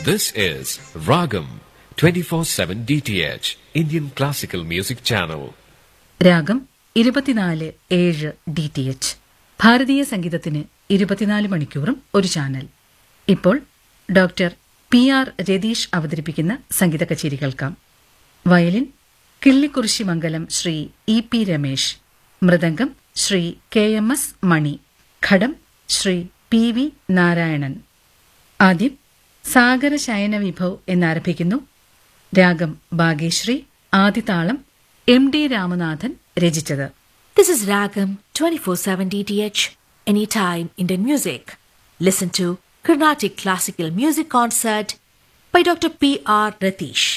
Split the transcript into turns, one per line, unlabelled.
This is Ragam 24/7 DTH Indian Classical Music Channel.
രാഗം ഇരുപത്തിനാല് ഏഴ് ഡി ടി എച്ച് ഭാരതീയ സംഗീതത്തിന് ഇരുപത്തിനാല് മണിക്കൂറും ഒരു ചാനൽ ഇപ്പോൾ ഡോക്ടർ പി ആർ രതീഷ് അവതരിപ്പിക്കുന്ന സംഗീത കച്ചേരി കേൾക്കാം violin Killikkurissi Mangalam Shri E P Ramesh mridangam Shri K M S Mani ghatam Shri P V Narayanan ആദ്യം സാഗര ശയന വിഭവ് എന്നാരംഭിക്കുന്നു രാഗം ഭാഗ്യശ്രീ ആദിതാളം എം ഡി രാമനാഥൻ രചിച്ചത്
This is Ragam 24/7 DTH Anytime Indian Music. Listen to Carnatic Classical Music Concert by Dr. P. R. Ratish.